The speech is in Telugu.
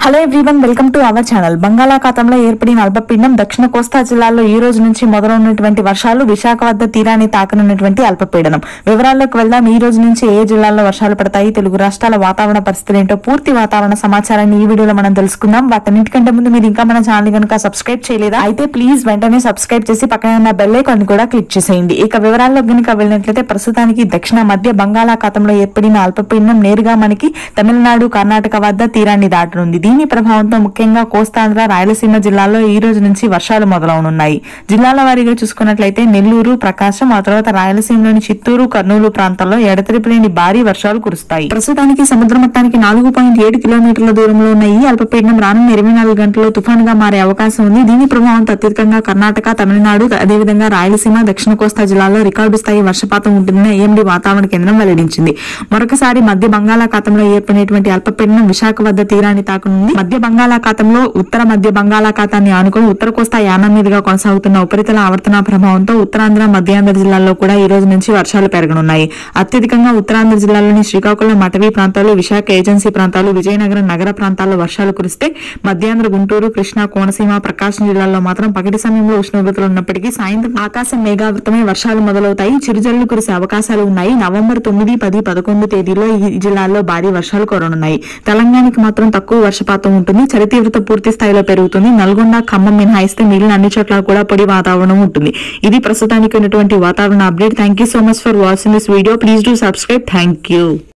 hello everyone welcome to our channel బంగాళాఖాతంలో ఏర్పడిన అల్పపీడనం దక్షిణ కోస్తా జిల్లాల్లో ఈ రోజు నుంచి మొదలవున్నటువంటి వర్షాలు విశాఖ వద్ద తీరాన్ని తాకనున్నటువంటి అల్పపీడనం వివరాల్లోకి వెళ్దాం ఈ రోజు నుంచి ఏ జిల్లాల్లో వర్షాలు పడతాయి తెలుగు రాష్ట్రాల వాతావరణ పరిస్థితులు ఏంటో పూర్తి వాతావరణ సమాచారాన్ని ఈ వీడియోలో మనం తెలుసుకుందాం వాటన్నిటికంటే ముందు మీరు ఇంకా మన ఛానల్ కనుక సబ్స్క్రైబ్ చేయలేదా అయితే ప్లీజ్ వెంటనే సబ్స్క్రైబ్ చేసి పక్కన ఉన్న బెల్ ఐకాన్ కూడా క్లిక్ చేసేయండి ఇక వివరాల్లో కనుక వెళ్ళినట్లయితే ప్రస్తుతానికి దక్షిణ మధ్య బంగాళాఖాతంలో ఏర్పడిన అల్పపీడనం నేరుగా మనకి తమిళనాడు కర్ణాటక వద్ద తీరాన్ని దాటనుంది దీని ప్రభావంతో ముఖ్యంగా కోస్తాంధ్ర రాయలసీమ జిల్లాల్లో ఈ రోజు నుంచి వర్షాలు మొదలవనున్నాయి జిల్లాల వారీగా చూసుకున్నట్లయితే నెల్లూరు ప్రకాశం ఆ తర్వాత రాయలసీమలోని చిత్తూరు కర్నూలు ప్రాంతాల్లో ఎడతెరిపి లేని భారీ వర్షాలు కురుస్తాయి ప్రస్తుతానికి సముద్ర మట్టానికి నాలుగు పాయింట్ ఏడు కిలోమీటర్ల దూరంలో ఉన్న ఈ అల్పపీడనం రానున్న ఇరవై నాలుగు గంటల్లో తుఫానుగా మారే అవకాశం ఉంది దీని ప్రభావంతో అత్యధికంగా కర్ణాటక తమిళనాడు అదేవిధంగా రాయలసీమ దక్షిణ కోస్తా జిల్లాల్లో రికార్డు స్థాయి వర్షపాతం ఉంటుందని ఏఎండీ వాతావరణ కేంద్రం వెల్లడించింది మరొకసారి మధ్య బంగాళాఖాతంలో ఏర్పడినటువంటి అల్పపీడనం విశాఖ వద్ద తీరాన్ని తాకనుంది మధ్య బంగాళాఖాతంలో ఉత్తర మధ్య బంగాళాఖాతాన్ని ఆనుకుని ఉత్తర కోస్తా యానం మీదుగా కొనసాగుతున్న ఉపరితల ఆవర్తన ప్రభావంతో ఉత్తరాంధ్ర మధ్యాంధ్ర జిల్లాల్లో కూడా ఈ రోజు నుంచి వర్షాలు పెరగనున్నాయి అత్యధికంగా ఉత్తరాంధ్ర జిల్లాలోని శ్రీకాకుళం మటవీ ప్రాంతాలు విశాఖ ఏజెన్సీ ప్రాంతాలు విజయనగరం నగర ప్రాంతాల్లో వర్షాలు కురిస్తే మధ్యాంధ్ర గుంటూరు కృష్ణా కోనసీమ ప్రకాశం జిల్లాల్లో మాత్రం పగటి సమయంలో ఉష్ణోగ్రతలు ఉన్నప్పటికీ సాయంత్రం ఆకాశం మేఘావృతమై వర్షాలు మొదలవుతాయి చిరుజల్లు కురిసే అవకాశాలు ఉన్నాయి నవంబర్ తొమ్మిది పది పదకొండు తేదీలో ఈ జిల్లాల్లో భారీ వర్షాలు కురనున్నాయి తెలంగాణకి మాత్రం తక్కువ వర్షపాతం ఉంటుంది చలి తీవ్రత పూర్తి స్థాయిలో పెరుగుతుంది నల్గొండ ఖమ్మం మినహాయిస్తే మిగిలిన అన్ని చోట్ల కూడా పొడి వాతావరణం ఉంటుంది ఇది ప్రస్తుతానికి ఉన్నటువంటి వాతావరణ update thank you so much for watching this video please do subscribe thank you